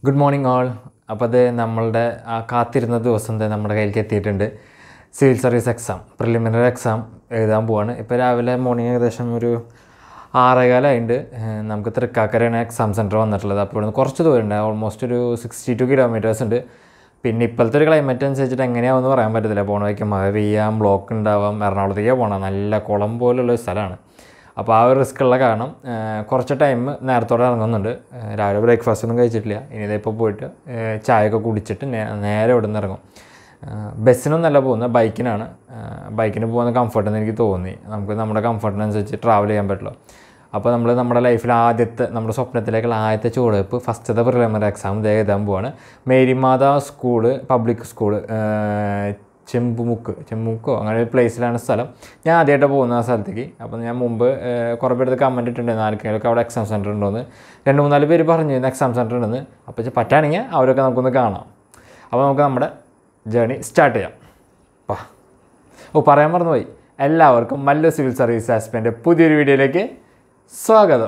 good morning all അപ്പോൾ അത് നമ്മളുടെ ആ കാത്തിരുന്ന ദിവസം തന്നെ നമ്മുടെ കയ്യിലേക്ക് എത്തിയിട്ടുണ്ട് civil service exam preliminary exam എഴുതാൻ പോവാണ് ഇപ്പോൾ രാവിലെ മോർണിംഗ് ഏകദേശം ഒരു ആറേകാലമായിട്ട് നമുക്ക് തൃക്കാക്കരയാണ് എക്സാം സെൻറ്റർ വന്നിട്ടുള്ളത് അപ്പോൾ ഇവിടുന്ന് കുറച്ച് ദൂരമുണ്ട് ഓൾമോസ്റ്റ് ഒരു സിക്സ്റ്റി ടു കിലോമീറ്റേഴ്സ് ഉണ്ട് പിന്നെ ഇപ്പോഴത്തെ ഒരു ക്ലൈമറ്റ് അനുസരിച്ചിട്ട് എങ്ങനെയാണെന്ന് പറയാൻ പറ്റത്തില്ല പോണ വയ്ക്കും മഴ പെയ്യാം ബ്ലോക്ക് ഉണ്ടാവാം എറണാകുളത്തേക്ക് പോകണം നല്ല കുളം പോലുള്ള ഒരു സ്ഥലമാണ് അപ്പോൾ ആ ഒരു റിസ്ക് ഉള്ള കാരണം ആ, കുറച്ച് ടൈം നേരത്തോടെ ഇറങ്ങുന്നുണ്ട് ആ, രാവിലെ ബ്രേക്ക്ഫാസ്റ്റ് ഒന്നും കഴിച്ചിട്ടില്ല ഇനി ഇതിപ്പോൾ പോയിട്ട് ആ, ചായയൊക്കെ കുടിച്ചിട്ട് നേ- നേരെ ഇവിടെ നിന്ന് ഇറങ്ങും ആ, ബസ്സിനൊന്നല്ല പോകുന്നത് ബൈക്കിനാണ് ആ, ബൈക്കിന് പോകുന്ന കംഫർട്ട് എന്ന് എനിക്ക് തോന്നി നമുക്ക് നമ്മുടെ കംഫർട്ടിനനുസരിച്ച് ട്രാവൽ ചെയ്യാൻ പറ്റുള്ളൂ അപ്പോൾ നമ്മൾ നമ്മുടെ ലൈഫിൽ ആദ്യത്തെ നമ്മുടെ സ്വപ്നത്തിലേക്കുള്ള ആദ്യത്തെ ചുവടുവെപ്പ് ഫസ്റ്റത്തെ പ്രിലിമിനറി എക്സാം ഇതേ എഴുതാൻ പോവാണ് Marymatha school public school Chembumukku ചെമ്പുമുക്കോ അങ്ങനെ ഒരു പ്ലേസിലാണ് സ്ഥലം ഞാൻ ആദ്യമായിട്ട് പോകുന്ന ആ സ്ഥലത്തേക്ക് അപ്പോൾ ഞാൻ മുമ്പ് ഏഹ്, കുറേ പേര് കമൻറ്റ് ഇട്ടിട്ടുണ്ടായിരുന്നു ആർക്കെങ്കിലും അവിടെ എക്സാം സെൻറ്റർ ഉണ്ടോയെന്ന് രണ്ട് മൂന്നാല് പേര് പറഞ്ഞു എക്സാം സെൻറ്റർ ഉണ്ടെന്ന് അപ്പോൾ ചെ- പറ്റുകയാണെങ്കിൽ അവരൊക്കെ നമുക്കൊന്ന് കാണാം അപ്പോൾ നമുക്ക് നമ്മുടെ ജേണി സ്റ്റാർട്ട് ചെയ്യാം വാ ഓ പറയാൻ മറന്നുപോയി എല്ലാവർക്കും മല്ലു സിവിൽ സർവീസ് ആസ്പെൻ്റെ പുതിയൊരു വീഡിയോയിലേക്ക് സ്വാഗതം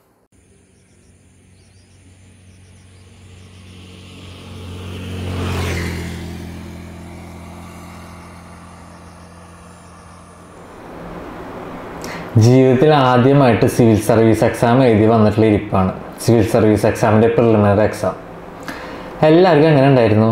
ജീവിതത്തിൽ ആദ്യമായിട്ട് സിവിൽ സർവീസ് എക്സാം എഴുതി വന്നിട്ടുള്ള ഇരിപ്പാണ് സിവിൽ സർവീസ് എക്സാമിൻ്റെ പ്രിലിമിനറി എക്സാം എല്ലാവർക്കും എങ്ങനെ ഉണ്ടായിരുന്നു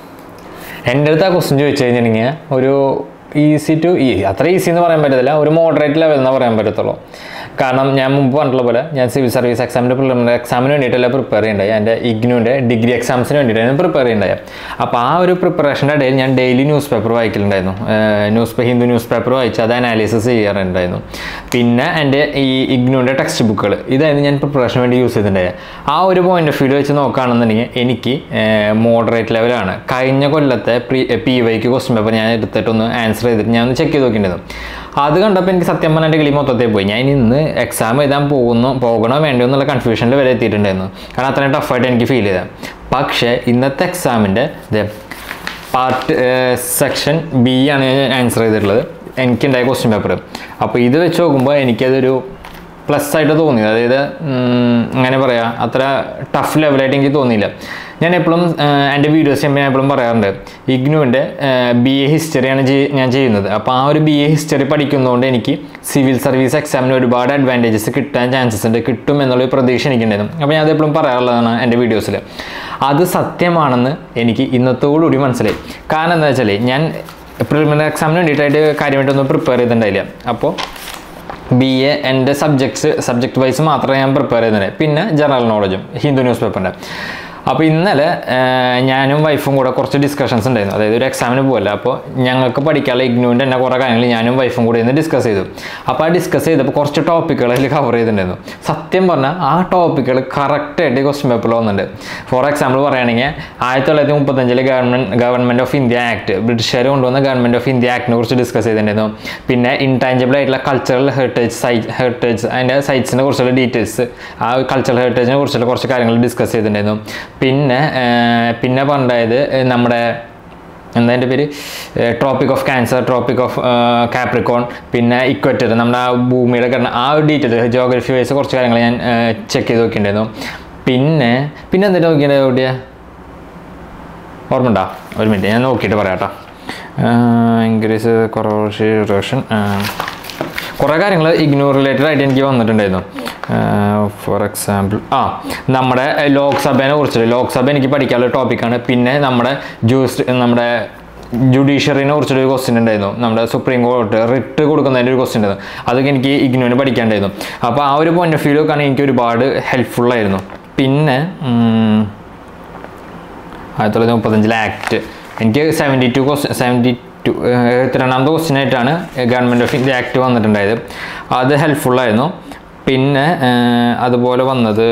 എൻ്റെ അടുത്ത് ആ ക്വസ്റ്റ്യൻ ചോദിച്ചു കഴിഞ്ഞിട്ടുണ്ടെങ്കിൽ ഒരു ഈസി ടു ഈ അത്ര ഈസി എന്ന് പറയാൻ പറ്റത്തില്ല ഒരു മോഡറേറ്റ് ലെവൽ എന്ന് പറയാൻ പറ്റത്തുള്ളൂ കാരണം ഞാൻ മുമ്പ് പറഞ്ഞിട്ടുള്ള പോലെ ഞാൻ സിവിൽ സർവീസ് എക്സാമിൻ്റെ പ്രിലിമിനറി എക്സാമിന് വേണ്ടിയിട്ടല്ല പ്രിപ്പയർ ചെയ്യണ്ടായി എൻ്റെ ഇഗ്നുവിൻ്റെ ഡിഗ്രി എക്സാംസിന് വേണ്ടിയിട്ടാണ് പ്രിപ്പയർ ചെയ്യണ്ടായി അപ്പോൾ ആ ഒരു പ്രിപ്പറേഷൻ്റെ ഇടയിൽ ഞാൻ ഡെയിലി ന്യൂസ് പേപ്പർ വായിക്കലുണ്ടായിരുന്നു ന്യൂസ് പേ ഹിന്ദു ന്യൂസ് പേപ്പർ വായിച്ച് അത് അനാലിസിസ് ചെയ്യാറുണ്ടായിരുന്നു പിന്നെ എൻ്റെ ഈ ഇഗ്നുവിൻ്റെ ടെക്സ്റ്റ് ബുക്കുകൾ ഇതായിരുന്നു ഞാൻ പ്രിപ്പറേഷന് വേണ്ടി യൂസ് ചെയ്തിട്ടുണ്ടായത് ആ ഒരു പോയിന്റ് ഓഫ് വ്യൂ വെച്ച് നോക്കുകയാണെന്നുണ്ടെങ്കിൽ എനിക്ക് മോഡറേറ്റ് ലെവലാണ് കഴിഞ്ഞ കൊല്ലത്തെ പ്രീ പി വൈക്ക് ക്വസ്റ്റ്യൻ പേപ്പർ ഞാൻ എടുത്തിട്ടൊന്ന് ആൻസർ ചെയ്തിട്ട് ഞാൻ ഒന്ന് ചെക്ക് ചെയ്ത് നോക്കിയിട്ടുണ്ടായിരുന്നു അത് കണ്ടപ്പോൾ എനിക്ക് സത്യം പറഞ്ഞാൽ എൻ്റെ കിളി മൊത്തത്തിൽ പോയി ഞാൻ ഇന്ന് എക്സാം എഴുതാൻ പോകുന്നു പോകണോ വേണ്ടോ എന്നുള്ള കൺഫ്യൂഷനിൽ വരെ എത്തിയിട്ടുണ്ടായിരുന്നു കാരണം അത്രയും ടഫായിട്ട് എനിക്ക് ഫീൽ ചെയ്തത് പക്ഷേ ഇന്നത്തെ എക്സാമിൻ്റെ പാർട്ട് സെക്ഷൻ ബി ആണ് ഞാൻ ആൻസർ ചെയ്തിട്ടുള്ളത് എനിക്കുണ്ടായ ക്വസ്റ്റ്യൻ പേപ്പർ അപ്പോൾ ഇത് വെച്ച് നോക്കുമ്പോൾ എനിക്കതൊരു പ്ലസ് ആയിട്ട് തോന്നി അതായത് ഉം, അങ്ങനെ പറയാം അത്ര ടഫ് ലെവലായിട്ട് എനിക്ക് തോന്നിയില്ല ഞാൻ എപ്പോഴും എൻ്റെ വീഡിയോസ് ചെയ്യുമ്പോൾ ഞാൻ എപ്പോഴും പറയാറുണ്ട് ഇഗ്നുവിൻ്റെ ബി എ ഹിസ്റ്ററിയാണ് ചെയ്- ഞാൻ ചെയ്യുന്നത് അപ്പോൾ ആ ഒരു ബി എ ഹിസ്റ്ററി പഠിക്കുന്നതുകൊണ്ട് എനിക്ക് സിവിൽ സർവീസ് എക്സാമിന് ഒരുപാട് അഡ്വാൻറ്റേജസ് കിട്ടാൻ ചാൻസസ് ഉണ്ട് കിട്ടും എന്നുള്ളൊരു പ്രതീക്ഷ എനിക്കുണ്ടായിരുന്നു അപ്പോൾ ഞാൻ അതെപ്പോഴും പറയാറുള്ളതാണ് എൻ്റെ വീഡിയോസിൽ അത് സത്യമാണെന്ന് എനിക്ക് ഇന്നത്തോടുകൂടി മനസ്സിലായി കാരണം എന്താ വെച്ചാൽ ഞാൻ പ്രിലിമിനറി എക്സാമിന് വേണ്ടിയിട്ടായിട്ട് കാര്യമായിട്ടൊന്നും പ്രിപ്പയർ ചെയ്തിട്ടുണ്ടായില്ല അപ്പോൾ ബി എ എൻ്റെ സബ്ജക്ട്സ് സബ്ജക്ട് വൈസ് മാത്രമേ ഞാൻ പ്രിപ്പയർ ചെയ്യുന്നത് പിന്നെ ജനറൽ നോളജും ഹിന്ദു ന്യൂസ് പേപ്പറിൻ്റെ അപ്പോൾ ഇന്നലെ ആ, ഞാനും വൈഫും കൂടെ കുറച്ച് ഡിസ്കഷൻസ് ഉണ്ടായിരുന്നു അതായത് ഒരു എക്സാമിന് പോകല്ല അപ്പോൾ ഞങ്ങൾക്ക് പഠിക്കാനുള്ള ഇഗ്നുവിൻ്റെ തന്നെ കുറേ കാര്യങ്ങൾ ഞാനും വൈഫും കൂടെ ഇന്ന് ഡിസ്കസ് ചെയ്തു അപ്പോൾ ആ ഡിസ്കസ് ചെയ്തപ്പോൾ കുറച്ച് ടോപ്പിക്കുകൾ അതിൽ കവർ ചെയ്തിട്ടുണ്ടായിരുന്നു സത്യം പറഞ്ഞാൽ ആ ടോപ്പിക്കുകൾ കറക്റ്റായിട്ട് ക്വസ്റ്റ്യൻ പേപ്പറിൽ വന്നിട്ടുണ്ട് ഫോർ എക്സാമ്പിൾ പറയുകയാണെങ്കിൽ ആയിരത്തി തൊള്ളായിരത്തി മുപ്പത്തഞ്ചിലെ government government of India act ബ്രിട്ടീഷുകാർ കൊണ്ടുവന്ന ഗവൺമെൻറ് ഓഫ് ഇന്ത്യ ആക്ടിനെ കുറിച്ച് ഡിസ്കസ് ചെയ്തിട്ടുണ്ടായിരുന്നു പിന്നെ ഇൻടാഞ്ചിബിൾ ആയിട്ടുള്ള കൾച്ചറൽ ഹെറിറ്റേജ് സൈറ്റ് ഹെറിറ്റേജ് അതിൻ്റെ സൈറ്റ്സിനെ കുറിച്ചുള്ള ഡീറ്റെയിൽസ് ആ കൾച്ചറൽ ഹെറിറ്റേജിനെ കുറിച്ചുള്ള കുറച്ച് കാര്യങ്ങൾ ഡിസ്കസ് ചെയ്തിട്ടുണ്ടായിരുന്നു പിന്നെ ഏർ, പിന്നെ പറഞ്ഞത് നമ്മുടെ എന്താ എൻ്റെ പേര് tropic of cancer tropic of capricorn പിന്നെ ഇക്വറ്റർ നമ്മുടെ ആ ഭൂമിയുടെ ഘടന ആ ഒരു ഡീറ്റെയിൽ ജോഗ്രഫി വൈസ് കുറച്ച് കാര്യങ്ങൾ ഞാൻ ചെക്ക് ചെയ്ത് നോക്കിയിട്ടുണ്ടായിരുന്നു പിന്നെ പിന്നെ എന്തിനാ നോക്കിയിട്ടുണ്ടായിരുന്നു എവിടെയാ ഓർമ്മയുണ്ടോ ഒരു മിനിറ്റ് ഞാൻ നോക്കിയിട്ട് പറയാം കേട്ടോ ഇൻക്രീസ് കൊറോഷൻ കുറേ കാര്യങ്ങൾ ഇഗ്നോർ റിലേറ്റഡ് ആയിട്ട് എനിക്ക് വന്നിട്ടുണ്ടായിരുന്നു ഫോർ എക്സാമ്പിൾ ആ നമ്മുടെ ലോക്സഭേനെ കുറിച്ചിട്ട് ലോക്സഭ എനിക്ക് പഠിക്കാനുള്ള ടോപ്പിക്കാണ് പിന്നെ നമ്മുടെ ജൂസ് നമ്മുടെ ജുഡീഷ്യറിനെ കുറിച്ചൊരു ക്വസ്റ്റ്യൻ ഉണ്ടായിരുന്നു നമ്മുടെ സുപ്രീം കോടതി റിട്ട് കൊടുക്കുന്നതിൻ്റെ ഒരു ക്വസ്റ്റ്യൻ ഉണ്ടായിരുന്നു അതൊക്കെ എനിക്ക് ഇഗ്നോന് പഠിക്കാണ്ടായിരുന്നു അപ്പോൾ ആ ഒരു പോയിന്റ് ഓഫ് വ്യൂ ഒക്കെ എനിക്ക് ഒരുപാട് ഹെൽപ്ഫുള്ളായിരുന്നു പിന്നെ ഉം, ആയിരത്തി തൊള്ളായിരത്തി മുപ്പത്തഞ്ചിലെ ആക്ട് എനിക്ക് seventy two question seventy two എഴുപത്തിരണ്ടാമത്തെ ക്വസ്റ്റ്യൻ ആയിട്ടാണ് ഗവൺമെൻറ് ഓഫ് ഇന്ത്യ ആക്ട് വന്നിട്ടുണ്ടായത് അത് ഹെൽപ്ഫുള്ളായിരുന്നു പിന്നെ ഏഹ്, അതുപോലെ വന്നത്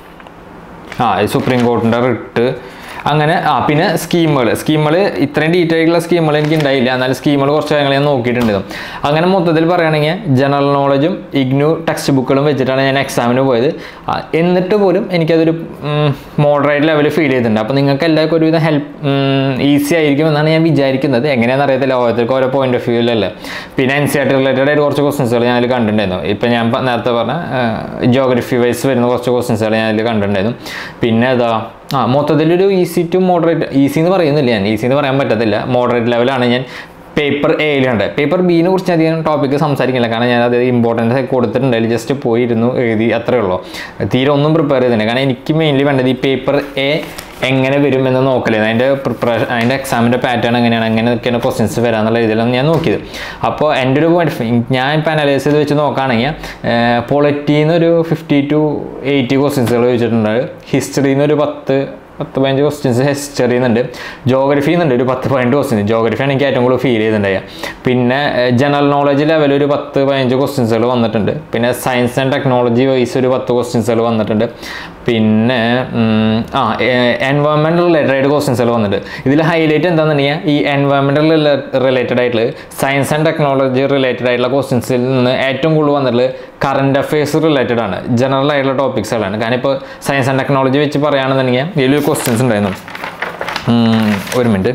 ആ സുപ്രീം കോർട്ടിൻ്റെ റിട്ട് അങ്ങനെ ആ പിന്നെ സ്കീമുകൾ സ്കീമുകൾ ഇത്രയും ഡീറ്റെയിൽ ആയിട്ടുള്ള സ്കീമുകൾ എനിക്ക് ഉണ്ടായില്ല എന്നാലും സ്കീമുകൾ കുറച്ച് കാര്യങ്ങൾ ഞാൻ നോക്കിയിട്ടുണ്ടായിരുന്നു അങ്ങനെ മൊത്തത്തിൽ പറയുകയാണെങ്കിൽ ജനറൽ നോളജും ഇഗ്നു ടെക്സ്റ്റ് ബുക്കുകളും വെച്ചിട്ടാണ് ഞാൻ എക്സാമിന് പോയത് ആ, എന്നിട്ട് പോലും എനിക്കതൊരു മോഡറേറ്റ് ലെവലിൽ ഫീൽ ചെയ്തിട്ടുണ്ട് അപ്പോൾ നിങ്ങൾക്ക് എല്ലാവർക്കും ഒരുവിധം ഹെൽപ്പ് ഈസി ആയിരിക്കും എന്നാണ് ഞാൻ വിചാരിക്കുന്നത് എങ്ങനെയാണെന്ന് അറിയത്തില്ല ഓരോരുത്തർക്ക് ഓരോ പോയിന്റ് ഓഫ് വ്യൂവിലല്ലേ പിന്നെ N C R T related ആയിട്ട് കുറച്ച് ക്വസ്റ്റൻസുകൾ ഞാൻ അതിൽ കണ്ടിട്ടുണ്ടായിരുന്നു ഇപ്പം ഞാൻ പ- നേരത്തെ പറഞ്ഞ ജോഗ്രഫി വൈസ് വരുന്ന കുറച്ച് ക്വസ്റ്റൻസുകൾ ഞാൻ അതിൽ കണ്ടിട്ടുണ്ടായിരുന്നു പിന്നെ അതാ ആ മൊത്തത്തിലൊരു ഈസി ടു മോഡറേറ്റ് ഈസി എന്ന് പറയുന്നില്ല ഞാൻ ഈസി എന്ന് പറയാൻ പറ്റത്തില്ല മോഡറേറ്റ് ലെവലാണ് ഞാൻ പേപ്പർ എയിലുണ്ട് പേപ്പർ ബിനെ കുറിച്ച് അധികം ടോപ്പിക്ക് സംസാരിക്കില്ല കാരണം ഞാൻ അത് ഇമ്പോർട്ടൻസ് കൊടുത്തിട്ടുണ്ട് അതിൽ ജസ്റ്റ് പോയിരുന്നു എഴുതി അത്രേ ഉള്ളൂ തീരെ ഒന്നും പ്രിപ്പയർ ചെയ്തില്ല കാരണം എനിക്ക് മെയിൻലി വേണ്ടത് ഈ പേപ്പർ എ എങ്ങനെ വരും എന്ന് നോക്കലായിരുന്നു അതിൻ്റെ പ്രിപ്പറേഷൻ അതിൻ്റെ എക്സാമിൻ്റെ പാറ്റേൺ എങ്ങനെയാണ് എങ്ങനെയൊക്കെയാണ് ക്വസ്റ്റ്യൻസ് വരാന്നുള്ള രീതിയിലാണ് ഞാൻ നോക്കിയത് അപ്പോൾ എൻ്റെ ഒരു പോയിന്റ് ഞാൻ ഇപ്പോൾ അനലൈസ് ചെയ്ത് വെച്ച് നോക്കുകയാണെങ്കിൽ പൊളിറ്റിയിൽ നിന്ന് ഒരു ഫിഫ്റ്റി ടു എയ്റ്റി ക്വസ്റ്റ്യൻസുകൾ ചോദിച്ചിട്ടുണ്ട് ഹിസ്റ്ററിയിൽ നിന്ന് ഒരു പത്ത് പത്ത് പതിനഞ്ച് ക്വസ്റ്റ്യൻസ് ഹിസ്റ്ററി എന്നുണ്ട് ജോഗ്രഫി എന്നുണ്ട് ഒരു പത്ത് പതിനെട്ട് ക്വസ്റ്റ്യൻ ജോഗ്രഫിയാണ് എനിക്ക് ഏറ്റവും കൂടുതൽ ഫീൽ ചെയ്തിട്ടുണ്ടായ പിന്നെ ജനറൽ നോളജ് ലെവൽ ഒരു പത്ത് പതിനഞ്ച് ക്വസ്റ്റ്യൻസുകൾ വന്നിട്ടുണ്ട് പിന്നെ സയൻസ് ആൻഡ് ടെക്നോളജി വൈസ് ഒരു പത്ത് ക്വസ്റ്റ്യൻസുകൾ വന്നിട്ടുണ്ട് പിന്നെ ഉം, ആ എൻവയോൺമെൻറ്റൽ റിലേറ്റഡ് ആയിട്ട് ക്വസ്റ്റ്യൻസുകൾ വന്നിട്ടുണ്ട് ഇതിൽ ഹൈലൈറ്റ് എന്താണെന്നുണ്ടെങ്കിൽ ഈ എൻവയോൺമെൻറ്റൽ റിലേറ്റഡ് ആയിട്ടുള്ള സയൻസ് ആൻഡ് ടെക്നോളജി റിലേറ്റഡ് ആയിട്ടുള്ള ക്വസ്റ്റ്യൻസിൽ നിന്ന് ഏറ്റവും കൂടുതൽ വന്നിട്ടുള്ളത് കറണ്ട് അഫയേഴ്സ് റിലേറ്റഡ് ആണ് ജനറൽ ആയിട്ടുള്ള ടോപ്പിക്സുകളാണ് കാരണം ഇപ്പോൾ സയൻസ് ആൻഡ് ടെക്നോളജി വെച്ച് പറയുകയാണെന്നുണ്ടെങ്കിൽ ഇതിലൊരു ക്വസ്റ്റ്യൻസ് ഉണ്ടായിരുന്നു ഉം, ഒരു മിനിറ്റ്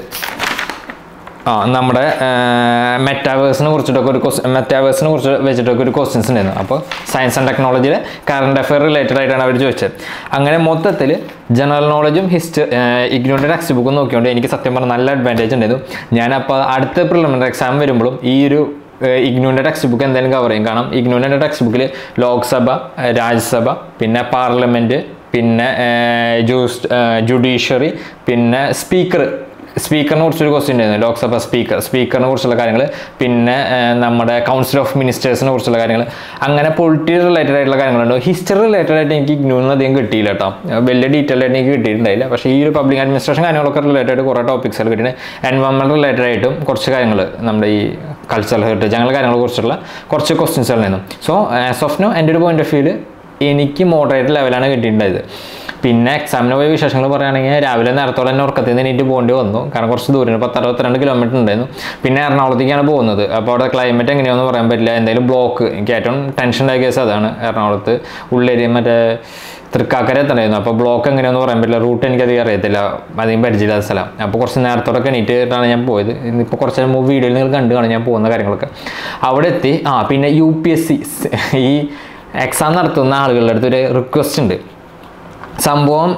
ആ നമ്മുടെ മെറ്റാവേഴ്സിനെ കുറിച്ചിട്ടൊക്കെ ഒരു ക്വസ്റ്റ് മെറ്റാവേഴ്സിനെ കുറിച്ച് വെച്ചിട്ടൊക്കെ ഒരു ക്വസ്റ്റ്യൻസ് ഉണ്ടായിരുന്നു അപ്പോൾ സയൻസ് ആൻഡ് ടെക്നോളജിയിൽ കറണ്ട് അഫെയർ റിലേറ്റഡ് ആയിട്ടാണ് അവർ ചോദിച്ചത് അങ്ങനെ മൊത്തത്തിൽ ജനറൽ നോളജും ഹിസ്റ്ററി ഇഗ്നോയുടെ ടെക്സ്റ്റ് ബുക്കും നോക്കിയോണ്ട് എനിക്ക് സത്യം പറഞ്ഞാൽ നല്ല അഡ്വാൻറ്റേജ് ഉണ്ടായിരുന്നു ഞാനപ്പോൾ അടുത്ത പ്രിലിമിനറി എക്സാം വരുമ്പോഴും ഈ ഒരു ഇഗ്നോൻ്റെ ടെക്സ്റ്റ് ബുക്ക് എന്തായാലും കവർ ചെയ്യും കാരണം ഇഗ്നോൻ്റെ ടെക്സ്റ്റ് ബുക്കിൽ ലോക്സഭ ഏഹ് രാജ്യസഭ പിന്നെ പാർലമെൻറ്റ് പിന്നെ ജൂസ് ജുഡീഷ്യറി പിന്നെ സ്പീക്കർ സ്പീക്കറിനെ കുറിച്ചൊരു ക്വസ്റ്റ്യൻ ഉണ്ടായിരുന്നു ലോക്സഭ സ്പീക്കർ സ്പീക്കറിനെ കുറിച്ചുള്ള കാര്യങ്ങൾ പിന്നെ ഏഹ്, നമ്മുടെ കൗൺസിൽ ഓഫ് മിനിസ്റ്റേഴ്സിനെ കുറിച്ചുള്ള കാര്യങ്ങൾ അങ്ങനെ പൊളിറ്റി റിലേറ്റഡ് ആയിട്ടുള്ള കാര്യങ്ങളുണ്ട് ഹിസ്റ്ററി റിലേറ്റഡ് ആയിട്ട് എനിക്ക് ഇഗ്നോന്ന് അധികം കിട്ടിയില്ല കേട്ടോ വലിയ ഡീറ്റെയിൽ ആയിട്ട് എനിക്ക് കിട്ടിയിട്ടുണ്ടായില്ല പക്ഷേ ഈ ഒരു പബ്ലിക് അഡ്മിനിസ്ട്രേഷൻ കാര്യങ്ങളൊക്കെ റിലേറ്റഡ് ആയിട്ട് കുറേ ടോപ്പിക്സുകൾ കിട്ടിയിട്ടുണ്ട് എൻവയോൺമെൻറ്റ് റിലേറ്റഡ് ആയിട്ടും കുറച്ച് കാര്യങ്ങൾ നമ്മുടെ ഈ കൾച്ചറൽ ഹെറിറ്റേജ് അങ്ങനെ കാര്യങ്ങളെ കുറിച്ചുള്ള കുറച്ച് ക്വസ്റ്റ്യൻസ് ഉണ്ടായിരുന്നു സോ ആസ് ഓഫ് നോ എൻ്റെ ഒരു പോയിന്റ് ഓഫ് വ്യൂവിൽ എനിക്ക് മോഡറേറ്റ് ലെവലാണ് കിട്ടിയിട്ടുണ്ടായത് പിന്നെ എക്സാമിന് പോയ വിശേഷങ്ങൾ പറയുകയാണെങ്കിൽ രാവിലെ നേരത്തോടെ തന്നെ ഉറക്കത്തിൽ നിന്ന് എണീറ്റ് പോകേണ്ടി വന്നു കാരണം കുറച്ച് ദൂരം പത്ത് അറുപത്തിരണ്ട് കിലോമീറ്റർ ഉണ്ടായിരുന്നു പിന്നെ എറണാകുളത്തേക്കാണ് പോകുന്നത് അപ്പോൾ അവിടെ ക്ലൈമറ്റ് എങ്ങനെയാണെന്ന് പറയാൻ പറ്റില്ല എന്തായാലും ബ്ലോക്ക് എനിക്ക് ഏറ്റവും ടെൻഷൻ ഉണ്ടായ കേസ് അതാണ് എറണാകുളത്ത് ഉള്ളേരിയ മറ്റേ തൃക്കാക്കര എത്തണമായിരുന്നു അപ്പോൾ ബ്ലോക്ക് എങ്ങനെയാണെന്ന് പറയാൻ പറ്റില്ല റൂട്ട് എനിക്കധികം അറിയത്തില്ല അധികം പരിചയമില്ലാത്ത സ്ഥലം അപ്പോൾ കുറച്ച് നേരത്തോടൊക്കെ എണീറ്റിട്ടാണ് ഞാൻ പോയത് ഇന്നിപ്പോൾ കുറച്ച് നേരം മുമ്പ് വീഡിയോയിൽ നിങ്ങൾ കണ്ടു കാണും ഞാൻ പോകുന്ന കാര്യങ്ങളൊക്കെ അവിടെ എത്തി ആ പിന്നെ യു പി എസ് സി ഈ എക്സാം നടത്തുന്ന ആളുകളുടെ അടുത്ത് ഒരു റിക്വസ്റ്റ് ഉണ്ട് സംഭവം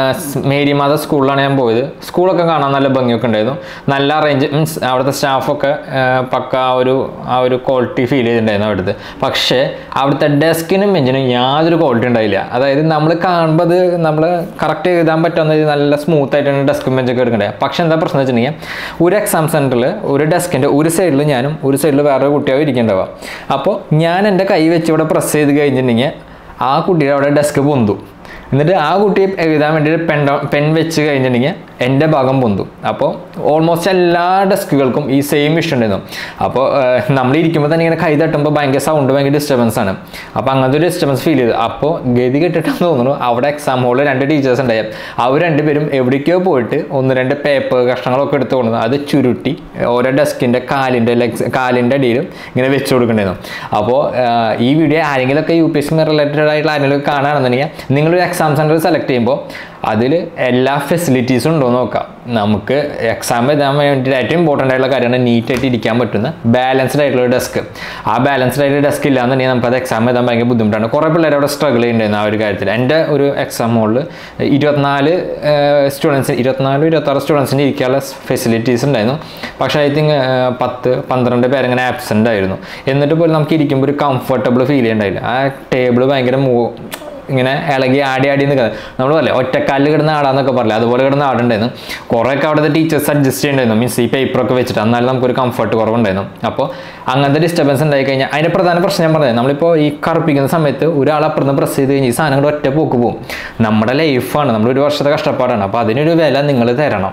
മേരി മാത സ്കൂളിലാണ് ഞാൻ പോയത് സ്കൂളൊക്കെ കാണാൻ നല്ല ഭംഗിയൊക്കെ ഉണ്ടായിരുന്നു നല്ല അറേഞ്ച് മീൻസ് അവിടുത്തെ സ്റ്റാഫൊക്കെ പക്ക ആ ഒരു ആ ഒരു ക്വാളിറ്റി ഫീൽ ചെയ്തിട്ടുണ്ടായിരുന്നു അവിടുത്തെ പക്ഷേ അവിടുത്തെ ഡെസ്കിനും ബെഞ്ചിനും യാതൊരു ക്വാളിറ്റി ഉണ്ടായില്ല അതായത് നമ്മൾ കാണുമ്പോൾ അത് നമ്മൾ കറക്റ്റ് എഴുതാൻ പറ്റുന്ന രീതിയിൽ നല്ല സ്മൂത്ത് ആയിട്ടാണ് ഡെസ്കും ബെഞ്ചൊക്കെ എടുക്കേണ്ടത് പക്ഷേ എന്താ പ്രശ്നം വെച്ചിട്ടുണ്ടെങ്കിൽ ഒരു എക്സാം സെൻറ്ററിൽ ഒരു ഡെസ്കിൻ്റെ ഒരു സൈഡിൽ ഞാനും ഒരു സൈഡിൽ വേറെ കുട്ടിയോ ഇരിക്കേണ്ടവ അപ്പോൾ ഞാൻ എൻ്റെ കൈ വെച്ച് ഇവിടെ പ്രസ് ചെയ്ത് കഴിഞ്ഞിട്ടുണ്ടെങ്കിൽ ആ കുട്ടിയുടെ അവിടെ ഡെസ്ക് പൊന്തു എന്നിട്ട് ആ കുട്ടി എഴുതാൻ വേണ്ടിയിട്ട് പെൻ പെൻ വെച്ച് കഴിഞ്ഞിട്ടുണ്ടെങ്കിൽ എൻ്റെ ഭാഗം പൊന്തും അപ്പോൾ ഓൾമോസ്റ്റ് എല്ലാ ഡെസ്കുകൾക്കും ഈ സെയിം ഇഷ്യൂ ഉണ്ടായിരുന്നു അപ്പോൾ നമ്മൾ ഇരിക്കുമ്പോൾ തന്നെ ഇങ്ങനെ കൈ തട്ടുമ്പോൾ ഭയങ്കര സൗണ്ട് ഭയങ്കര ഡിസ്റ്റർബൻസ് ആണ് അപ്പോൾ അങ്ങനത്തെ ഒരു ഡിസ്റ്റർബൻസ് ഫീൽ ചെയ്തു അപ്പോൾ ഗതി കെട്ടിട്ടെന്ന് തോന്നുന്നു അവിടെ എക്സാം ഹോളിൽ രണ്ട് ടീച്ചേഴ്സ് ഉണ്ടായി അവർ രണ്ടുപേരും എവിടേക്കോ പോയിട്ട് ഒന്ന് രണ്ട് പേപ്പർ കഷ്ണങ്ങളൊക്കെ എടുത്ത് കൊണ്ടുവന്നു അത് ചുരുട്ടി ഓരോ ഡെസ്കിൻ്റെ കാലിൻ്റെ ലെഗ്സ് കാലിൻ്റെ അടിയിലും ഇങ്ങനെ വെച്ച് കൊടുക്കണ്ടായിരുന്നു അപ്പോൾ ഈ വീഡിയോ ആരെങ്കിലുമൊക്കെ U P S C related ആയിട്ടുള്ള ആരെങ്കിലും കാണുകയാണെന്നുണ്ടെങ്കിൽ നിങ്ങളൊരു എക്സാം സെൻറ്റർ സെലക്ട് ചെയ്യുമ്പോൾ അതിൽ എല്ലാ ഫെസിലിറ്റീസും ഉണ്ടോ എന്ന് നോക്കാം നമുക്ക് എക്സാം എഴുതാൻ വേണ്ടിയിട്ട് ഏറ്റവും ഇമ്പോർട്ടൻ്റ് ആയിട്ടുള്ള കാര്യമാണ് നീറ്റായിട്ട് ഇരിക്കാൻ പറ്റുന്ന ബാലൻസ്ഡ് ആയിട്ടുള്ള ഒരു ഡെസ്ക് ആ ബാലൻസ്ഡ് ആയിട്ട് ഡെസ്ക് ഇല്ലാന്നുണ്ടെങ്കിൽ നമുക്കത് എക്സാം എഴുതാൻ ഭയങ്കര ബുദ്ധിമുട്ടാണ് കുറേ പിള്ളേർ അവിടെ സ്ട്രഗിൾ ചെയ്യുന്നുണ്ടായിരുന്നു ആ ഒരു കാര്യത്തിൽ എൻ്റെ ഒരു എക്സാം ഹോളിൽ ഇരുപത്തിനാല് സ്റ്റുഡൻസ് ഇരുപത്തിനാല് ഇരുപത്താറ് സ്റ്റുഡൻസിന് ഇരിക്കാനുള്ള ഫെസിലിറ്റീസ് ഉണ്ടായിരുന്നു പക്ഷേ ഐ തിങ്ക് പത്ത് പന്ത്രണ്ട് പേരങ്ങനെ ആബ്സെൻ്റ് ആയിരുന്നു എന്നിട്ട് പോലും നമുക്ക് ഇരിക്കുമ്പോൾ ഒരു കംഫർട്ടബിൾ ഫീൽ ചെയ്യണ്ടായില്ല ആ ടേബിൾ ഭയങ്കര മൂ ഇങ്ങനെ ഇളകി ആടി ആടി നിൽക്കുന്നത് നമ്മൾ പറയില്ലേ ഒറ്റക്കാലിൽ കിടന്ന് ആടാന്നൊക്കെ പറയില്ല അതുപോലെ കിടന്ന് ആടുണ്ടായിരുന്നു കുറേയൊക്കെ അവിടുത്തെ ടീച്ചേഴ്സ് അഡ്ജസ്റ്റ് ചെയ്യണ്ടായിരുന്നു മീൻസ് ഈ പേപ്പറൊക്കെ വെച്ചിട്ട് എന്നാലും നമുക്കൊരു കംഫർട്ട് കുറവുണ്ടായിരുന്നു അപ്പോൾ അങ്ങനത്തെ ഡിസ്റ്റർബൻസ് ഉണ്ടായി കഴിഞ്ഞാൽ അതിൻ്റെ പ്രധാന പ്രശ്നം ഞാൻ പറഞ്ഞത് നമ്മളിപ്പോൾ ഈ കറുപ്പിക്കുന്ന സമയത്ത് ഒരാൾ അപ്പുറത്ത് പ്രസ് ചെയ്ത് കഴിഞ്ഞാൽ ഈ സാധനം കൂടെ ഒറ്റ പോക്ക് പോകും നമ്മുടെ ലൈഫാണ് നമ്മൾ ഒരു വർഷത്തെ കഷ്ടപ്പാടാണ് അപ്പോൾ അതിനൊരു വില നിങ്ങൾ തരണം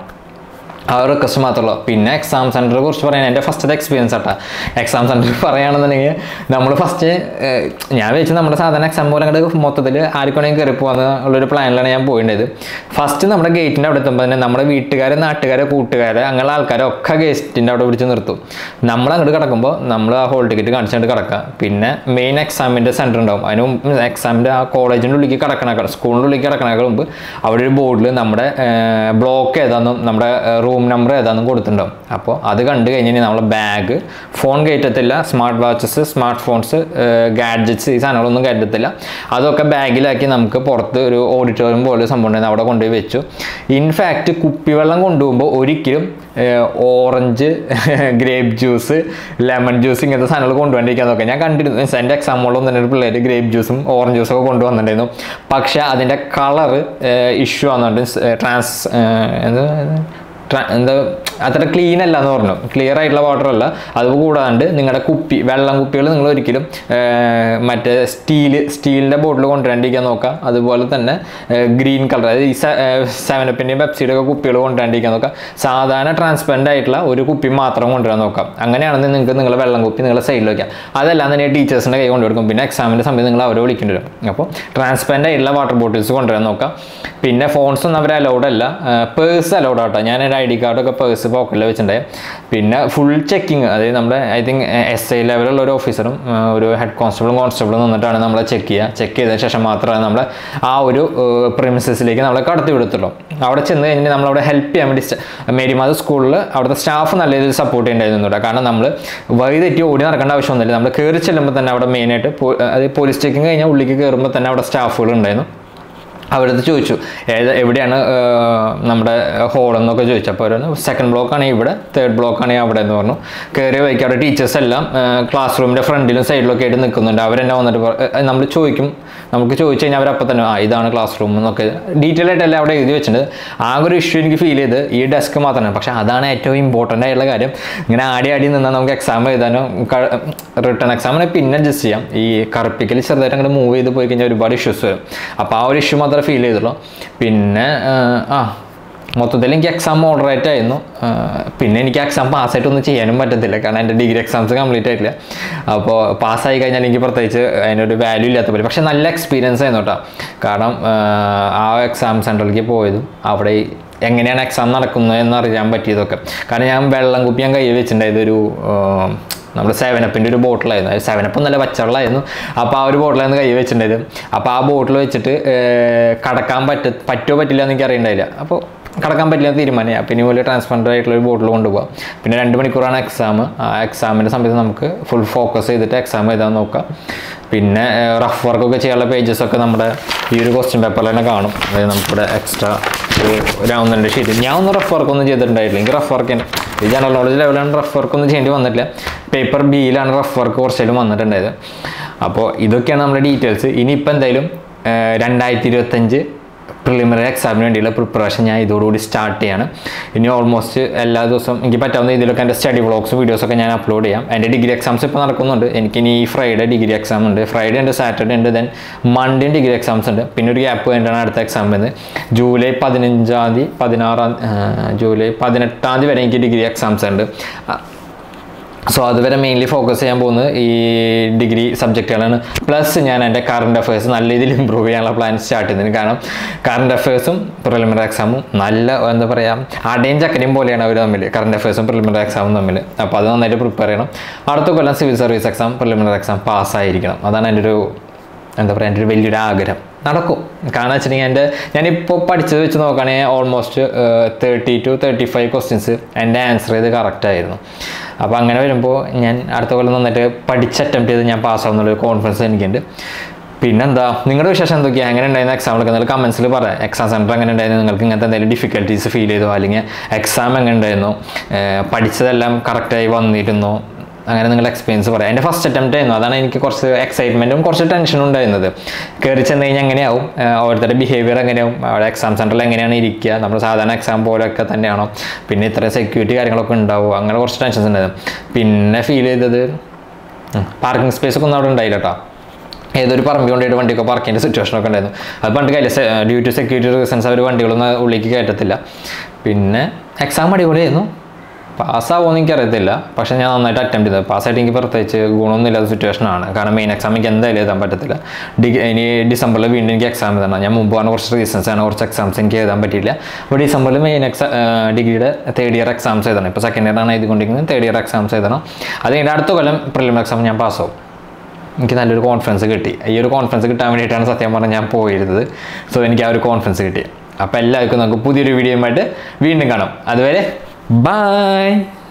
ആ ഒരു റിക്വസ്റ്റ് മാത്രമല്ല പിന്നെ എക്സാം സെൻറ്ററെ കുറിച്ച് പറയാൻ എൻ്റെ ഫസ്റ്റത്തെ എക്സ്പീരിയൻസ് ആട്ടാ എക്സാം സെൻറ്റർ പറയുകയാണെന്നുണ്ടെങ്കിൽ നമ്മൾ ഫസ്റ്റ് ഞാൻ വെച്ച് നമ്മുടെ സാധാരണ എക്സാം പോലെ അങ്ങോട്ട് മൊത്തത്തിൽ ആർക്കാണെങ്കിൽ കയറി പോകാന്ന് ഉള്ളൊരു പ്ലാനിലാണ് ഞാൻ പോയിട്ടത് ഫസ്റ്റ് നമ്മുടെ ഗേറ്റിൻ്റെ അവിടെ എത്തുമ്പോൾ തന്നെ നമ്മുടെ വീട്ടുകാരെ നാട്ടുകാരെ കൂട്ടുകാരെ അങ്ങനെയുള്ള ആൾക്കാരെ ഒക്കെ ഗേറ്റിൻ്റെ അവിടെ പിടിച്ച് നിർത്തും നമ്മൾ അങ്ങോട്ട് കിടക്കുമ്പോൾ നമ്മൾ ആ ഹോൾ ടിക്കറ്റ് കാണിച്ചുകൊണ്ട് കിടക്കുക പിന്നെ മെയിൻ എക്സാമിൻ്റെ സെൻറ്റർ ഉണ്ടാവും അതിന് മുമ്പ് എക്സാമിൻ്റെ ആ കോളേജിൻ്റെ ഉള്ളിലേക്ക് കിടക്കണ സ്കൂളിൻ്റെ ഉള്ളിലേക്ക് കിടക്കണേക്കാൾ മുമ്പ് അവിടെ ഒരു ബോർഡിൽ നമ്മുടെ ബ്ലോക്ക് ഏതാണെന്നും നമ്മുടെ റൂം റൂം നമ്പർ ഏതാണെന്ന് കൊടുത്തിട്ടുണ്ടാവും അപ്പോൾ അത് കണ്ടു കഴിഞ്ഞാൽ നമ്മളെ ബാഗ് ഫോൺ കയറ്റത്തില്ല smart watches smart phones gadgets ഈ സാധനങ്ങളൊന്നും കയറ്റത്തില്ല അതൊക്കെ ബാഗിലാക്കി നമുക്ക് പുറത്ത് ഒരു ഓഡിറ്റോറിയം പോലെ സംഭവം ഉണ്ടായിരുന്നു അവിടെ കൊണ്ടുപോയി വെച്ചു ഇൻഫാക്റ്റ് കുപ്പിവെള്ളം കൊണ്ടുപോകുമ്പോൾ ഒരിക്കലും orange grape juice lemon juice ഇങ്ങനത്തെ സാധനങ്ങൾ കൊണ്ടുപോകാണ്ടിരിക്കാൻ നോക്കാം ഞാൻ കണ്ടിരുന്നു Means എൻ്റെ എക്സാമുകളിൽ തന്നെ ഒരു പിള്ളേർ ഗ്രേപ്പ് ജ്യൂസും ഓറഞ്ച് ജ്യൂസും ഒക്കെ കൊണ്ടുവന്നിട്ടുണ്ടായിരുന്നു പക്ഷേ അതിൻ്റെ കളറ് ഇഷ്യൂ ആണെന്നുണ്ട് ട്രാൻസ് എന്താ ട്രാ- എന്താ അത്ര ക്ലീൻ അല്ല എന്ന് പറഞ്ഞു ക്ലിയർ ആയിട്ടുള്ള വാട്ടർ അല്ല അത് കൂടാണ്ട് നിങ്ങളുടെ കുപ്പി വെള്ളം കുപ്പികൾ നിങ്ങൾ ഒരിക്കലും ഏർ, മറ്റേ സ്റ്റീല് സ്റ്റീലിൻ്റെ ബോട്ടിൽ കൊണ്ടുവരാണ്ടിരിക്കാൻ നോക്കുക അതുപോലെ തന്നെ ഗ്രീൻ കളർ അതായത് ഈ സെവനപ്പിൻ്റെയും പെപ്സിയുടെ ഒക്കെ കുപ്പികൾ കൊണ്ടുവരാണ്ടിരിക്കാൻ നോക്കുക സാധാരണ ട്രാൻസ്പെറൻ്റ് ആയിട്ടുള്ള ഒരു കുപ്പി മാത്രം കൊണ്ടുവരാൻ നോക്കാം അങ്ങനെയാണെങ്കിൽ നിങ്ങൾക്ക് നിങ്ങളുടെ വെള്ളം കുപ്പി നിങ്ങളുടെ സൈഡിൽ വയ്ക്കാം അതെല്ലാം തന്നെ ടീച്ചേഴ്സിൻ്റെ കൈ കൊണ്ടുകൊടുക്കും പിന്നെ എക്സാമിൻ്റെ സമയത്ത് നിങ്ങൾ അവരെ വിളിക്കേണ്ടി വരും അപ്പോൾ ട്രാൻസ്പെറൻ്റ് ആയിട്ടുള്ള വാട്ടർ ബോട്ടിൽസ് കൊണ്ടുവരാൻ നോക്കാം പിന്നെ ഫോൺസ് ഒന്നും അവർ അലൗഡ് അല്ല പേഴ്സ് അലൗഡ് ആട്ടോ ഞാൻ എൻ്റെ ഐ ഡി കാർഡൊക്കെ പേഴ്സ് പോക്കറ്റിൽ വെച്ചിട്ടുണ്ടായി പിന്നെ ഫുൾ ചെക്കിങ് അതായത് നമ്മുടെ ഐ തിങ്ക് എസ് ഐ ലെവലുള്ള ഒരു ഓഫീസറും ഒരു ഹെഡ് കോൺസ്റ്റബിളും കോൺസ്റ്റബിളും നിന്നിട്ടാണ് നമ്മളെ ചെക്ക് ചെയ്യുക ചെക്ക് ചെയ്തതിന് ശേഷം മാത്രമേ നമ്മളെ ആ ഒരു പ്രിമിസസിലേക്ക് നമ്മളെ കടത്തി വിടത്തുള്ളൂ അവിടെ ചെന്ന് കഴിഞ്ഞാൽ നമ്മളവിടെ ഹെൽപ്പ് ചെയ്യാൻ വേണ്ടി മേരിമാത സ്കൂളിൽ അവിടുത്തെ സ്റ്റാഫ് നല്ല രീതിയിൽ സപ്പോർട്ട് ചെയ്യേണ്ടായിരുന്നു കേട്ടോ കാരണം നമ്മൾ വഴി തെറ്റി ഓടി നടക്കേണ്ട ആവശ്യമൊന്നുമില്ല നമ്മൾ കയറി ചെല്ലുമ്പോൾ തന്നെ അവിടെ മെയിനായിട്ട് അത് പോലീസ് ചെക്കിങ് കഴിഞ്ഞാൽ ഉള്ളിലേക്ക് കയറുമ്പോൾ തന്നെ അവിടെ സ്റ്റാഫുകൾ ഉണ്ടായിരുന്നു അവരടുത്ത് ചോദിച്ചു ഏത് എവിടെയാണ് ഏർ, നമ്മുടെ ഹോൾ എന്നൊക്കെ ചോദിച്ചു അപ്പോൾ അവർ സെക്കൻഡ് ബ്ലോക്ക് ആണെങ്കിൽ ഇവിടെ തേർഡ് ബ്ലോക്ക് ആണെങ്കിൽ അവിടെ എന്ന് പറഞ്ഞു കയറിയ വഴിക്ക് അവിടെ ടീച്ചേഴ്സ് എല്ലാം ക്ലാസ് റൂമിൻ്റെ ഫ്രണ്ടിലും സൈഡിലൊക്കെ ആയിട്ട് നിൽക്കുന്നുണ്ട് അവരെന്നെ വന്നിട്ട് നമ്മൾ ചോദിക്കും നമുക്ക് ചോദിച്ചു കഴിഞ്ഞാൽ അവരപ്പോൾ തന്നെ ആ ഇതാണ് ക്ലാസ് റൂം എന്നൊക്കെ ഡീറ്റെയിൽ ആയിട്ട് എല്ലാം അവിടെ എഴുതി വെച്ചിട്ടുണ്ട് ആകെ ഒരു ഇഷ്യൂ എനിക്ക് ഫീൽ ചെയ്ത് ഈ ഡെസ്ക് മാത്രമാണ് പക്ഷേ അതാണ് ഏറ്റവും ഇമ്പോർട്ടൻ്റ് ആയിട്ടുള്ള കാര്യം ഇങ്ങനെ ആടി ആടി നിന്നാൽ നമുക്ക് എക്സാം എഴുതാനോ റിട്ടേൺ എക്സാമിനെ പിന്നെ അഡ്ജസ്റ്റ് ചെയ്യാം ഈ കറുപ്പിക്കൽ ചെറുതായിട്ട് അങ്ങോട്ട് മൂവ് ചെയ്ത് പോയി കഴിഞ്ഞാൽ ഒരുപാട് ഇഷ്യൂസ് വരും അപ്പോൾ ആ ഒരു ഇഷ്യൂ മാത്രമേ ഫീൽ ചെയ്തുള്ളൂ പിന്നെ ആഹ്, ആ മൊത്തത്തിൽ എനിക്ക് എക്സാം മോഡറേറ്റ് ആയിരുന്നു ആഹ്, പിന്നെ എനിക്ക് എക്സാം പാസ്സായിട്ടൊന്നും ചെയ്യാനും പറ്റത്തില്ല കാരണം എൻ്റെ ഡിഗ്രി എക്സാംസ് കംപ്ലീറ്റ് ആയിട്ടില്ല അപ്പോൾ പാസ്സായി കഴിഞ്ഞാൽ എനിക്ക് പ്രത്യേകിച്ച് അതിനൊരു വാല്യൂ ഇല്ലാത്ത പോലെ പക്ഷേ നല്ല എക്സ്പീരിയൻസ് ആയിരുന്നു കേട്ടോ കാരണം ആഹ്, ആ എക്സാം സെൻറ്ററിലേക്ക് പോയതും അവിടെ ഈ എങ്ങനെയാണ് എക്സാം നടക്കുന്നത് എന്ന് അറിയാൻ പറ്റിയതൊക്കെ കാരണം ഞാൻ വെള്ളം കുപ്പി ഞാൻ കയ്യിൽ വെച്ചിട്ടുണ്ടായത് ഒരു ആഹ്, നമ്മുടെ സെവനപ്പിൻ്റെ ഒരു ബോട്ടിലായിരുന്നു അത് സെവനപ്പ് നല്ല പച്ചവെള്ളമായിരുന്നു അപ്പോൾ ആ ഒരു ബോട്ടിലായിരുന്നു കൈ വെച്ചിട്ടുണ്ടായത് അപ്പോൾ ആ ബോട്ടിൽ വെച്ചിട്ട് ഏർ, കടക്കാൻ പറ്റ പറ്റുമോ പറ്റില്ല എന്ന് എനിക്ക് അറിയണ്ടായില്ല അപ്പോൾ കടക്കാൻ പറ്റില്ല എന്ന് തീരുമാനമായി പിന്നെ ഇതുപോലെ ട്രാൻസ്പെറൻ്റ് ആയിട്ടുള്ള ഒരു ബോട്ടിൽ കൊണ്ടുപോകാം പിന്നെ രണ്ട് മണിക്കൂറാണ് എക്സാം ആ എക്സാമിൻ്റെ സമയത്ത് നമുക്ക് ഫുൾ ഫോക്കസ് ചെയ്തിട്ട് എക്സാം എഴുതാൻ നോക്കാം പിന്നെ റഫ് വർക്കൊക്കെ ചെയ്യാനുള്ള പേജസ് ഒക്കെ നമ്മുടെ ഈ ഒരു ക്വസ്റ്റ്യൻ പേപ്പറിൽ തന്നെ കാണും അതായത് നമുക്കിവിടെ എക്സ്ട്രാ ഒരു ഒന്ന് രണ്ട് ഷീറ്റ് ഞാൻ ഒന്നും റഫ് വർക്ക് ഒന്നും ചെയ്തിട്ടുണ്ടായിട്ടില്ല എനിക്ക് റഫ് വർക്ക് ഈ ജനറൽ നോളജ് ലെവലാണ് റഫ് വർക്ക് ഒന്നും ചെയ്യേണ്ടി വന്നിട്ടില്ല പേപ്പർ ബിയിലാണ് റഫ് വർക്ക് കുറച്ചേലും വന്നിട്ടുണ്ടായത് അപ്പോൾ ഇതൊക്കെയാണ് നമ്മുടെ ഡീറ്റെയിൽസ് ഇനിയിപ്പോൾ എന്തായാലും രണ്ടായിരത്തി ഇരുപത്തഞ്ച് പ്രിലിമിനറി എക്സാമിന് വേണ്ടിയുള്ള പ്രിപ്പറേഷൻ ഞാൻ ഇതോടുകൂടി സ്റ്റാർട്ട് ചെയ്യാണ് ഇനി ഓൾമോസ്റ്റ് എല്ലാ ദിവസവും എനിക്ക് പറ്റാവുന്ന രീതിയിലൊക്കെ എൻ്റെ സ്റ്റഡി വ്ളോഗ്സ് വീഡിയോസൊക്കെ ഞാൻ അപ്ലോഡ് ചെയ്യാം എൻ്റെ ഡിഗ്രി എക്സാംസ് ഇപ്പോൾ നടക്കുന്നുണ്ട് എനിക്കിനി ഈ ഫ്രൈഡേ ഡിഗ്രി എക്സാം ഉണ്ട് ഫ്രൈഡേ ഉണ്ട് സാറ്റർഡേ ഉണ്ട് ദെൻ മൺഡേ ഡിഗ്രി എക്സാംസ് ഉണ്ട് പിന്നെ ഒരു ഗ്യാപ്പ് കഴിഞ്ഞിട്ടാണ് അടുത്ത എക്സാം വരുന്നത് ജൂലൈ പതിനഞ്ചാം തീയതി പതിനാറാം ആ, ജൂലൈ പതിനെട്ടാം തീയതി വരെ എനിക്ക് ഡിഗ്രി എക്സാംസ് ഉണ്ട് ആ, സോ അതുവരെ മെയിൻലി ഫോക്കസ് ചെയ്യാൻ പോകുന്നത് ഈ ഡിഗ്രി സബ്ജക്റ്റുകളാണ് പ്ലസ് ഞാൻ എൻ്റെ കറണ്ട് അഫയേഴ്സ് നല്ല രീതിയിൽ ഇമ്പ്രൂവ് ചെയ്യാനുള്ള പ്ലാൻ സ്റ്റാർട്ട് ചെയ്തതിന് കാരണം കറണ്ട് അഫയേഴ്സും പ്രിലിമിനറി എക്സാമും നല്ല എന്താ പറയുക അടയും ചക്കരയും പോലെയാണ് അവർ തമ്മിൽ കറണ്ട് അഫയേഴ്സും പ്രിലിമിനറി എക്സാമും തമ്മിൽ അപ്പോൾ അത് നന്നായിട്ട് പ്രിപ്പയർ ചെയ്യണം അടുത്ത കൊല്ലം civil service exam preliminary exam പാസ്സായിരിക്കണം അതാണ് എൻ്റെ ഒരു എന്താ പറയുക എൻ്റെ ഒരു വലിയൊരു ആഗ്രഹം നടക്കും കാരണം വെച്ചിട്ടുണ്ടെങ്കിൽ എൻ്റെ ഞാനിപ്പോൾ പഠിച്ചത് വെച്ച് നോക്കുകയാണെങ്കിൽ almost thirty two thirty five questions എൻ്റെ ആൻസർ ചെയ്ത് കറക്റ്റ് ആയിരുന്നു അപ്പോൾ അങ്ങനെ വരുമ്പോൾ ഞാൻ അടുത്ത കൊല്ലം നന്നായിട്ട് പഠിച്ച് അറ്റംപ്റ്റ് ചെയ്ത് ഞാൻ പാസ്സാവുന്നുള്ളൊരു കോൺഫിഡൻസ് എനിക്കുണ്ട് പിന്നെന്താ നിങ്ങളുടെ വിശേഷം എന്തൊക്കെയാണ് എങ്ങനെ ഉണ്ടായിരുന്ന എക്സാമിലൊക്കെ എന്തെങ്കിലും കമൻസിൽ പറയാം എക്സാം സെൻറ്റർ എങ്ങനെ ഉണ്ടായിരുന്നു നിങ്ങൾക്ക് ഇങ്ങനത്തെ എന്തെങ്കിലും ഡിഫിക്കൽട്ടീസ് ഫീൽ ചെയ്തോ അല്ലെങ്കിൽ എക്സാം എങ്ങനെ ഉണ്ടായിരുന്നു ഏർ പഠിച്ചതെല്ലാം കറക്റ്റായി വന്നിരുന്നോ അങ്ങനെ നിങ്ങളുടെ എക്സ്പീരിയൻസ് പറയാം എൻ്റെ ഫസ്റ്റ് അറ്റംപ്റ്റ് ആയിരുന്നു അതാണ് എനിക്ക് കുറച്ച് എക്സൈറ്റ്മെൻറ്റും കുറച്ച് ടെൻഷനും ഉണ്ടായിരുന്നത് കയറി ചെന്ന് കഴിഞ്ഞാൽ എങ്ങനെയാവും ഏർ ഓരോരുത്തരുടെ ബിഹേവിയർ എങ്ങനെയാവും അവിടെ എക്സാം സെൻറ്ററിൽ എങ്ങനെയാണ് ഇരിക്കുക നമ്മൾ സാധാരണ എക്സാം പോലെയൊക്കെ തന്നെയാണോ പിന്നെ ഇത്ര സെക്യൂരിറ്റി കാര്യങ്ങളൊക്കെ ഉണ്ടാവും അങ്ങനെ കുറച്ച് ടെൻഷൻസ് ഉണ്ടായിരുന്നു പിന്നെ ഫീൽ ചെയ്തത് പാർക്കിംഗ് സ്പേസ് ഒക്കെ ഒന്നും അവിടെ ഉണ്ടായില്ല കേട്ടോ ഏതൊരു പറമ്പി കൊണ്ടിട്ട് വണ്ടിയൊക്കെ പാർക്ക് ചെയ്യേണ്ട സിറ്റുവേഷൻ ഒക്കെ ഉണ്ടായിരുന്നു അത് പണ്ട് കയ്യില്ല ഡ്യൂ ടു സെക്യൂരിറ്റി റീസൺസ് അവർ വണ്ടികളൊന്നും ഉള്ളിലേക്ക് കയറ്റത്തില്ല പിന്നെ എക്സാം അടിപൊളിയായിരുന്നു പാസ്സാവുമെന്ന് എനിക്കറിയത്തില്ല പക്ഷേ ഞാൻ നന്നായിട്ട് അറ്റംപ്റ്റ് ചെയ്തത് പാസ്സായിട്ട് എനിക്ക് പ്രത്യേകിച്ച് ഗുണമൊന്നും ഇല്ലാത്ത സിറ്റുവേഷനാണ് കാരണം മെയിൻ എക്സാം എനിക്ക് എന്തായാലും എഴുതാൻ പറ്റത്തില്ല ഡിഗ്രി ഇനി ഡിസംബറിൽ വീണ്ടും എനിക്ക് എക്സാം എഴുതണം ഞാൻ മുമ്പ് പറഞ്ഞ കുറച്ച് റീസൺസ് ആണ് കുറച്ച് എക്സാംസ് എനിക്ക് എഴുതാൻ പറ്റിയില്ല അപ്പോൾ ഡിസംബറിൽ മെയിൻ എക്സാം ഡിഗ്രിയുടെ തേർഡ് ഇയർ എക്സാംസ് എഴുതണം ഇപ്പോൾ സെക്കൻഡ് ഇയർ ആണ് എഴുതിക്കൊണ്ടിരിക്കുന്നത് തേർഡ് ഇയർ എക്സാംസ് എഴുതണം അത് കഴിഞ്ഞിട്ട് അടുത്ത കൊല്ലം പ്രിലിമിനറി എക്സാം ഞാൻ പാസ്സാവും എനിക്ക് നല്ലൊരു കോൺഫിഡൻസ് കിട്ടി ഈ ഒരു കോൺഫിഡൻസ് കിട്ടാൻ വേണ്ടിയിട്ടാണ് സത്യം പറഞ്ഞാൽ ഞാൻ പോയിരുന്നത് സോ എനിക്ക് ആ ഒരു കോൺഫിഡൻസ് കിട്ടി അപ്പോൾ എല്ലാവർക്കും നമുക്ക് പുതിയൊരു വീഡിയോയുമായിട്ട് വീണ്ടും കാണാം അതുവരെ ബൈ